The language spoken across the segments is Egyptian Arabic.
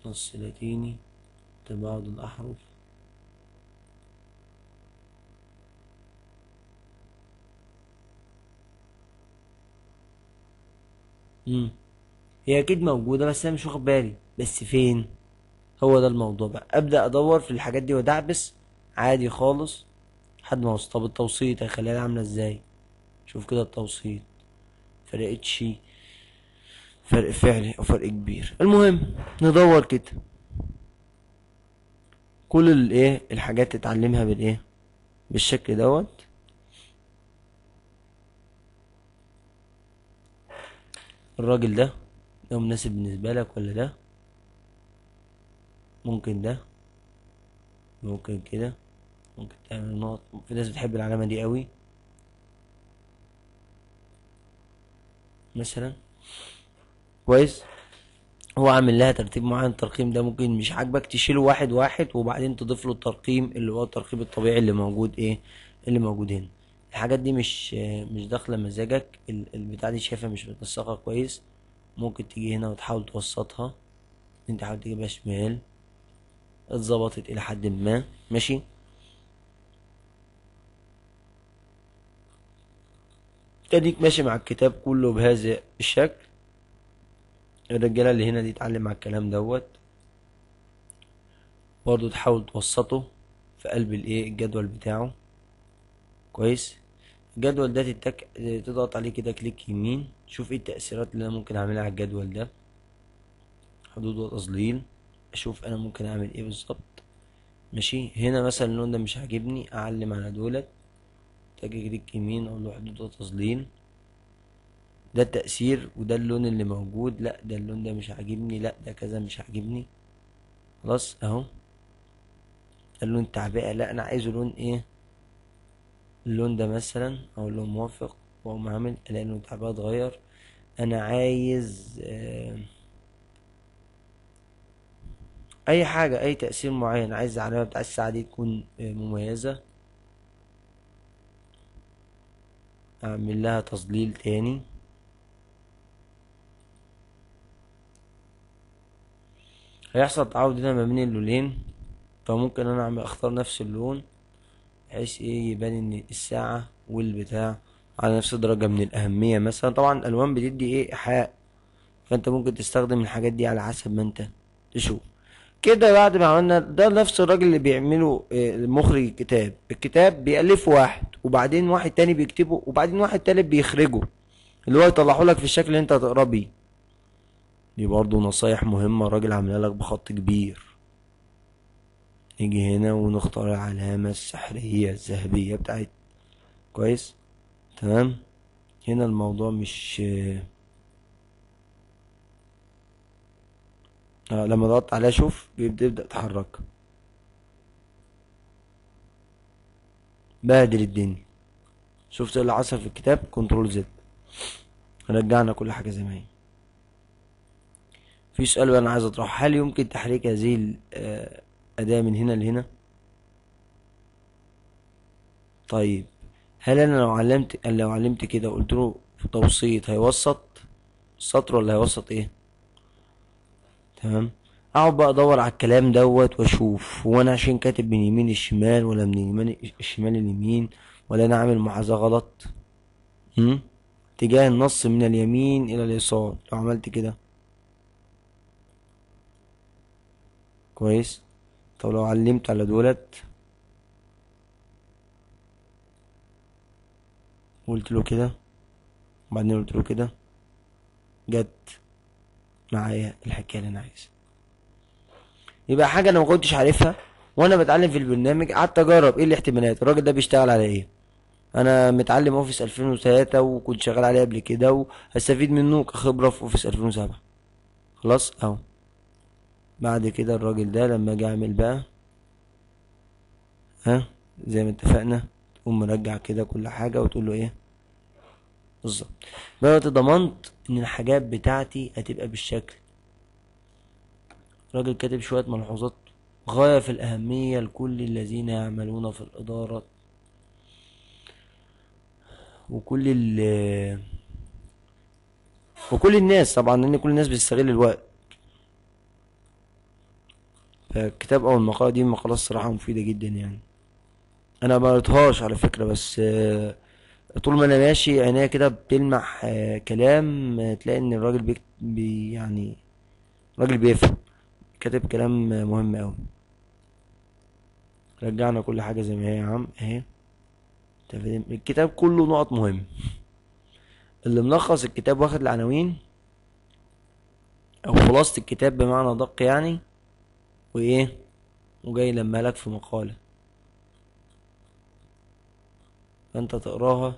نص لاتيني تباعد الأحرف مم. هي أكيد موجودة بس أنا مش واخد بالي بس فين هو ده الموضوع بقى أبدأ أدور في الحاجات دي وأدعبس عادي خالص لحد ما أوصل طب التوسيط هيخليها عاملة ازاي شوف كده التوسيط فرقتش فرق فعلي أو فرق كبير المهم ندور كده كل الايه الحاجات تتعلمها بالايه بالشكل دوت الراجل ده ده مناسب بالنسبة لك ولا ده ممكن ده ممكن كده ممكن تعمل نقط في ناس بتحب العلامة دي قوي مثلا كويس هو عامل لها ترتيب معين الترقيم ده ممكن مش عاجبك تشيله واحد واحد وبعدين تضيف له الترقيم اللي هو الترقيم الطبيعي اللي موجود ايه اللي موجود هنا الحاجات دي مش مش داخله مزاجك ال- البتاع دي شايفها مش متنسقه كويس ممكن تيجي هنا وتحاول توسطها انت تحاول تجيبها شمال اتظبطت الى حد ما ماشي اديك ماشي مع الكتاب كله بهذا الشكل الرجاله اللي هنا دي تتعلم على الكلام دوت برضو تحاول توسطه في قلب الايه الجدول بتاعه كويس الجدول ده تتك... تضغط عليه كده كليك يمين شوف ايه التأثيرات اللي انا ممكن اعملها على الجدول ده حدود وتظليل اشوف انا ممكن اعمل ايه بالظبط ماشي هنا مثلا اللون ده مش عاجبني اعلم على دولت تاجي كليك يمين اقول له حدود وتظليل ده التأثير وده اللون اللي موجود لا ده اللون ده مش عاجبني لا ده كذا مش عاجبني خلاص اهو ده اللون تعبئة لا انا عايزه لون ايه اللون ده مثلا او لون موافق واقوم عامل الاقي لون تعبئة اتغير انا عايز آه اي حاجة اي تأثير معين عايز العلامة بتاع الساعة دي تكون آه مميزة اعمل لها تظليل تاني هيحصل تعاود هنا ما بين اللونين فممكن انا اعمل اختار نفس اللون بحيث ايه يبان ان الساعة والبتاع على نفس درجة من الأهمية مثلا طبعا الألوان بتدي ايه إيحاء فأنت ممكن تستخدم الحاجات دي على حسب ما أنت تشوف كده بعد ما عملنا ده نفس الراجل اللي بيعمله آه، مخرج الكتاب الكتاب بيألفه واحد وبعدين واحد تاني بيكتبه وبعدين واحد تالت بيخرجه اللي هو يطلعه لك في الشكل اللي انت هتقراه بيه دي برضه نصايح مهمة الراجل عاملها لك بخط كبير نيجي هنا ونختار العلامة السحرية الذهبية بتاعت كويس تمام هنا الموضوع مش آه لما ضغطت عليها شوف بيبدأ يبدأ يتحرك بهدل الدنيا شفت ايه اللي حصل في الكتاب كنترول زد رجعنا كل حاجة زي ما هي في سؤال بقى انا عايز اطرحه هل يمكن تحريك هذه الأداة من هنا لهنا طيب هل انا لو علمت لو علمت كده وقلت له في توسيط هيوسط السطر ولا هيوسط ايه تمام اقعد بقى ادور على الكلام دوت واشوف هو انا عشان كاتب من يمين الشمال ولا من يمين الشمال اليمين ولا انا عامل محاذاة غلط هم؟ اتجاه النص من اليمين الى اليسار لو عملت كده كويس طب لو علمت على دولت قلت له كده وبعدين قلت له كده جت معايا الحكايه اللي انا عايزها يبقى حاجه انا ما كنتش عارفها وانا بتعلم في البرنامج قعدت اجرب ايه الاحتمالات الراجل ده بيشتغل على ايه انا متعلم اوفيس 2003 وكنت شغال عليه قبل كده وهستفيد منه كخبره في اوفيس 2007 خلاص اهو بعد كده الراجل ده لما اجي اعمل بقى ها زي ما اتفقنا تقوم مرجع كده كل حاجه وتقول له ايه بالظبط بقى ضمنت ان الحاجات بتاعتي هتبقى بالشكل راجل كاتب شوية ملحوظات غاية في الأهمية لكل الذين يعملون في الإدارة وكل ال وكل الناس طبعا لأن كل الناس بتستغل الوقت فالكتاب او المقالة دي مقالة الصراحة مفيدة جدا يعني انا ما قريتهاش على فكرة بس آه، طول ما انا ماشي عينيا كده بتلمح آه، كلام آه، تلاقي ان الراجل بيك بي يعني راجل بيفهم كاتب كلام آه، مهم اوي رجعنا كل حاجة زي ما هي يا عم اهي تفاهم الكتاب كله نقط مهم اللي ملخص الكتاب واخد العناوين او خلاصة الكتاب بمعنى ادق يعني وايه وجاي لما لك في مقالة فانت تقراها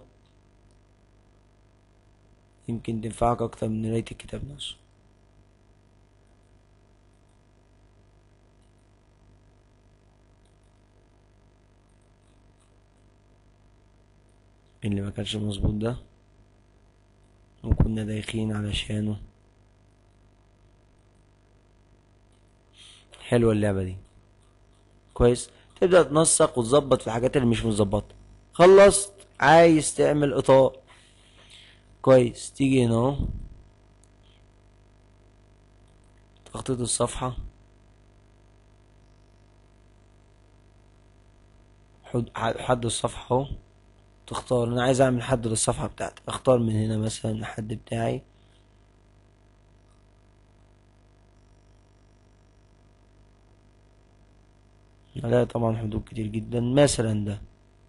يمكن تنفعك اكتر من قراية الكتاب نفسه اللي ما كانش مظبوط ده وكنا دايخين علشانه حلوة اللعبة دي كويس تبدأ تنسق وتظبط في الحاجات اللي مش متظبطة خلصت عايز تعمل اطار كويس تيجي هنا اهو تخطيط الصفحة حد حد الصفحة اهو تختار انا عايز اعمل حد للصفحة بتاعتي اختار من هنا مثلا الحد بتاعي هلاقي طبعا حدود كتير جدا مثلا ده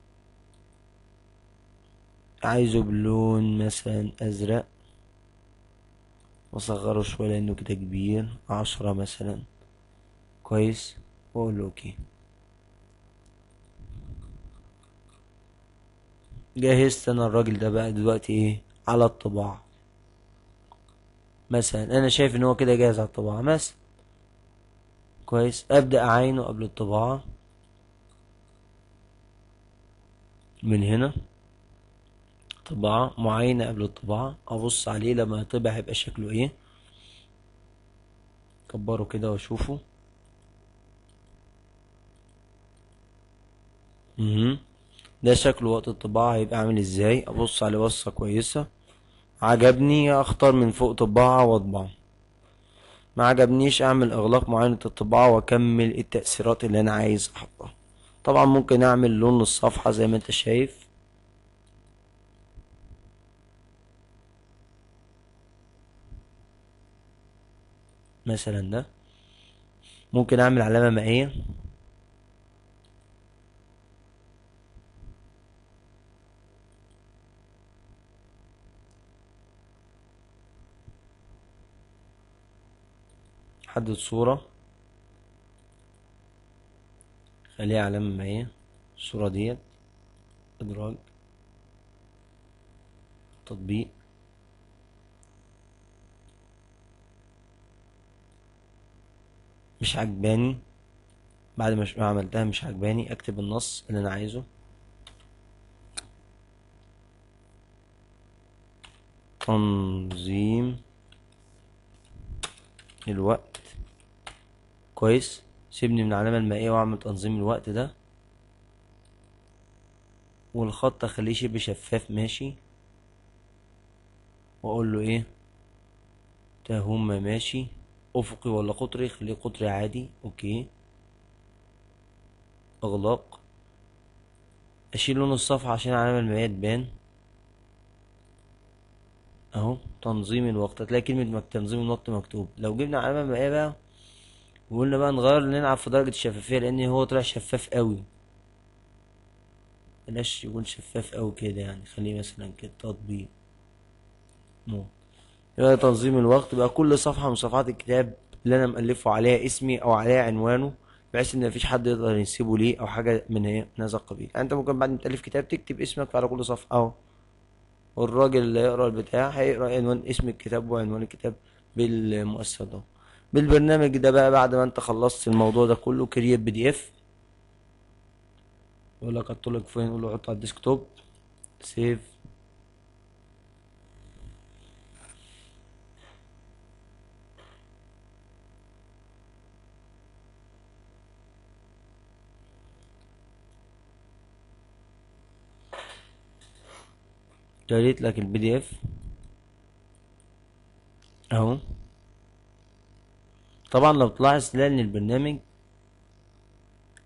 عايزه بلون مثلا ازرق واصغره شوية لانه كده كبير عشرة مثلا كويس واقول له اوكي جهزت انا الراجل ده بقى دلوقتي ايه على الطباعة مثلا انا شايف ان هو كده جاهز على الطباعة مثلا كويس ابدأ اعاينه قبل الطباعة من هنا طباعة معاينة قبل الطباعة ابص عليه لما يطبع هيبقى شكله ايه كبره كده واشوفه مهم. ده شكله وقت الطباعة هيبقى عامل ازاي ابص عليه بصة كويسة عجبني اختار من فوق طباعة واطبعه ما عجبنيش اعمل اغلاق معاينة الطباعة واكمل التأثيرات اللي انا عايز احطها طبعا ممكن اعمل لون للصفحة زي ما انت شايف مثلا ده ممكن اعمل علامة مائية حدد صورة خليها علامة مائية الصورة ديت ادراج تطبيق مش عجباني بعد ما ش- ما عملتها مش عجباني اكتب النص اللي انا عايزه تنظيم الوقت كويس سيبني من العلامة المائية واعمل تنظيم الوقت ده والخط اخليه شبه شفاف ماشي واقول له ايه تهما ماشي افقي ولا قطري خليه قطري عادي اوكي اغلاق اشيل لون الصفحة عشان العلامة المائية تبان اهو تنظيم الوقت هتلاقي كلمة مك- تنظيم الوقت مكتوب لو جبنا علامة مائية بقى وقلنا بقى نغير نلعب في درجة الشفافية لان هو طلع شفاف قوي بلاش يكون شفاف قوي كده يعني خليه مثلا كده تطبيق مو يبقى تنظيم الوقت بقى كل صفحة من صفحات الكتاب اللي انا مألفه عليها اسمي او عليها عنوانه بحيث ان مفيش حد يقدر ينسبه ليه او حاجة من هي من هذا القبيل يعني انت ممكن بعد ما تألف كتاب تكتب اسمك على كل صفحة اهو والراجل اللي يقرا البتاع هيقرا عنوان اسم الكتاب وعنوان الكتاب بالمؤسسة ده بالبرنامج ده بقى بعد ما انت خلصت الموضوع ده كله كريت بي دي اف يقول لك حط لك فين قول له حطه على الديسكتوب سيف جريت لك البي دي اف اهو طبعا لو تلاحظ تلاقي ان البرنامج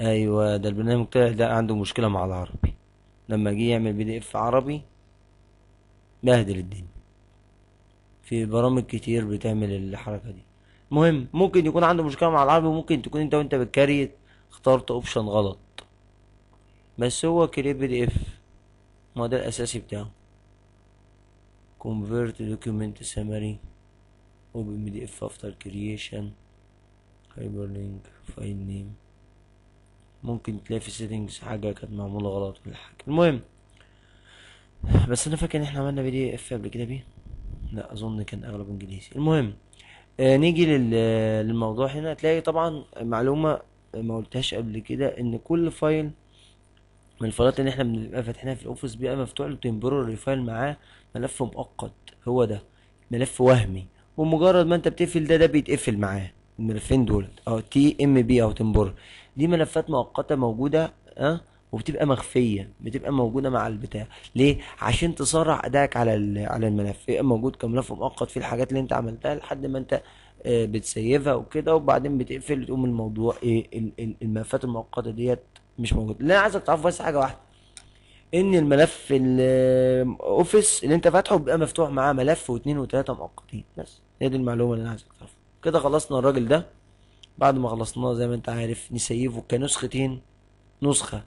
ايوه ده البرنامج طلع ده عنده مشكله مع العربي لما جه يعمل بي دي اف عربي بهدل الدنيا في برامج كتير بتعمل الحركه دي المهم ممكن يكون عنده مشكله مع العربي وممكن تكون انت وانت بتكريت اخترت اوبشن غلط بس هو كريت بي دي اف ما ده الاساسي بتاعه convert document summary open pdf after creation hyperlink file name ممكن تلاقي في settings حاجة كانت معمولة غلط ولا حاجة المهم بس انا فاكر ان احنا عملنا بي دي اف قبل كده بيه لا اظن كان اغلب انجليزي المهم آه نيجي لل- للموضوع هنا تلاقي طبعا معلومة ما قلتهاش قبل كده ان كل فايل من الفايلات اللي احنا بنبقى فاتحينها في الاوفيس بيبقى مفتوح له تمبروري فايل معاه ملف مؤقت هو ده ملف وهمي ومجرد ما انت بتقفل ده ده بيتقفل معاه الملفين دول او تي ام بي او تمبر دي ملفات مؤقته موجوده اه وبتبقى مخفيه بتبقى موجوده مع البتاع ليه عشان تسرع ادائك على ال- على الملف يبقى موجود كملف مؤقت في الحاجات اللي انت عملتها لحد ما انت آه، بتسيفها وكده وبعدين بتقفل تقوم الموضوع ايه ال- ال- الملفات المؤقته ديت مش موجوده اللي انا عايزك تعرف بس حاجه واحده ان الملف الاوفيس اللي انت فاتحه بيبقى مفتوح معاه ملف واثنين وثلاثه مؤقتين بس هي دي المعلومه اللي انا عايزك تعرفها كده خلصنا الراجل ده بعد ما خلصناه زي ما انت عارف نسيفه كنسختين نسخه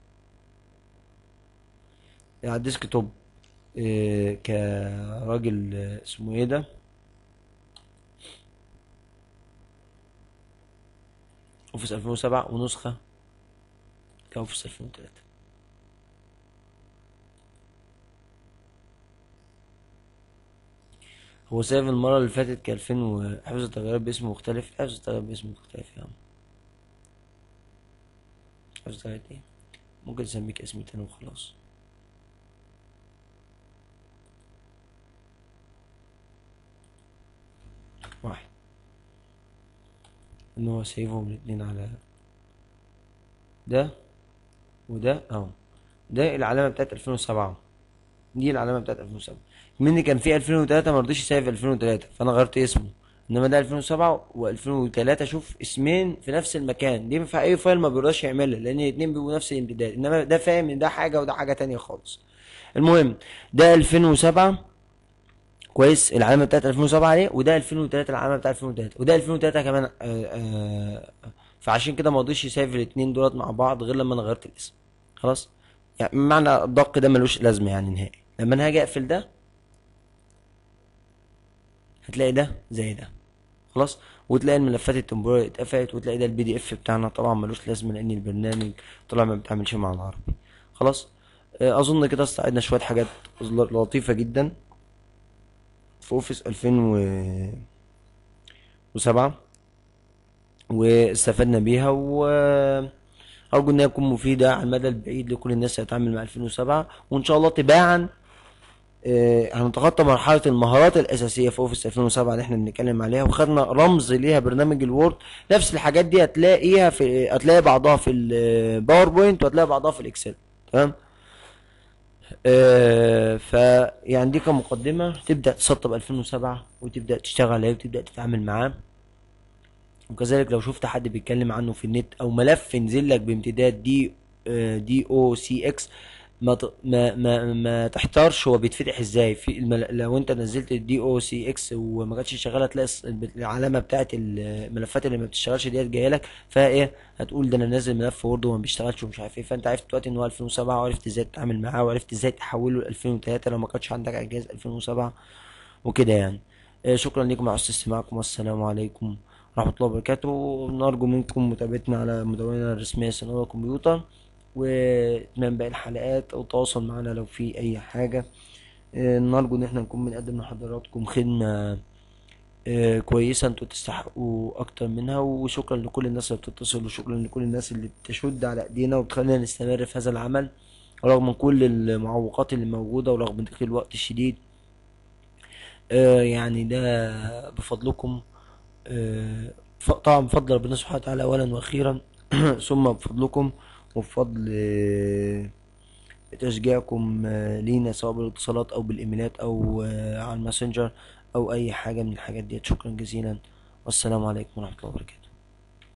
على الديسك توب إيه كراجل آه، اسمه ايه ده اوفيس 2007 ونسخه كاوفيس 2003 هو سايف المرة اللي فاتت كان 2000 وحفظ التغيرات باسم مختلف حفظ التغيرات باسم مختلف يا عم حفظ التغيرات ايه ممكن نسميك اسم تاني وخلاص واحد ان هو سايفهم الاتنين على ده وده اهو ده العلامة بتاعت 2007 دي العلامة بتاعت 2007 مني كان في 2003 ما رضيش يسيف 2003 فانا غيرت اسمه انما ده 2007 و2003 شوف اسمين في نفس المكان دي في اي فايل ما بيرضاش يعملها لان الاتنين بيبقوا نفس الامتداد انما ده فاهم ان ده حاجة وده حاجة تانية خالص المهم ده 2007 كويس العلامة بتاعت 2007 عليه وده 2003 العلامة بتاعت 2003 وده 2003 كمان آه آه فعشان كده ما رضيش يسيف الاتنين دولت مع بعض غير لما انا غيرت الاسم خلاص يعني معنى الدق ده ملوش لازمة يعني نهائي لما انا هاجي اقفل ده هتلاقي ده زي ده خلاص وتلاقي الملفات التمبورية اتقفلت وتلاقي ده البي دي اف بتاعنا طبعا ملوش لازمة لان البرنامج طلع ما بتعملش مع العربي خلاص آه، اظن كده استعدنا شوية حاجات لطيفة جدا في اوفيس 2007 واستفدنا بيها وارجو انها تكون مفيدة على المدى البعيد لكل الناس اللي هتتعامل مع 2007 وان شاء الله تباعا آه، هنتخطى مرحلة المهارات الأساسية في أوفيس 2007 اللي احنا بنتكلم عليها وخدنا رمز ليها برنامج الوورد نفس الحاجات دي هتلاقيها في هتلاقي بعضها في الباوربوينت وهتلاقي بعضها في الإكسل تمام آه، فيعني دي كمقدمة تبدأ تسطب 2007 وتبدأ تشتغل عليه وتبدأ تتعامل معاه وكذلك لو شفت حد بيتكلم عنه في النت او ملف نزل لك بامتداد دي دي او سي اكس ما ت- ما ما ما تحتارش هو بيتفتح ازاي في المل... لو انت نزلت الدي او سي اكس وما كانتش شغاله تلاقي الس- العلامه بتاعت الملفات اللي ما بتشتغلش ديت جايه لك فايه هتقول ده انا نازل ملف وورد وما بيشتغلش ومش عارف ايه فانت عرفت دلوقتي ان هو 2007 وعرفت ازاي تتعامل معاه وعرفت ازاي تحوله ل 2003 لو ما كانش عندك على جهاز 2007 وكده يعني آه، شكرا لكم على حسن استماعكم والسلام عليكم ورحمة الله وبركاته نرجو منكم متابعتنا على مدوننا الرسمية صناعة الكمبيوتر وإتمام باقي الحلقات أو التواصل معنا لو في أي حاجة آه، نرجو إن احنا نكون بنقدم لحضراتكم خدمة آه، كويسة انتوا تستحقوا أكتر منها وشكرا لكل الناس اللي بتتصل وشكرا لكل الناس اللي بتشد على إيدينا وبتخلينا نستمر في هذا العمل رغم كل المعوقات اللي موجودة ورغم ضيق الوقت الشديد آه، يعني ده بفضلكم آه، ف- طبعا بفضل ربنا سبحانه وتعالى أولا وأخيرا ثم بفضلكم وبفضل آه، تشجيعكم آه، لينا سواء بالاتصالات أو بالإيميلات أو آه، على الماسنجر أو أي حاجة من الحاجات دي شكرا جزيلا والسلام عليكم ورحمة الله وبركاته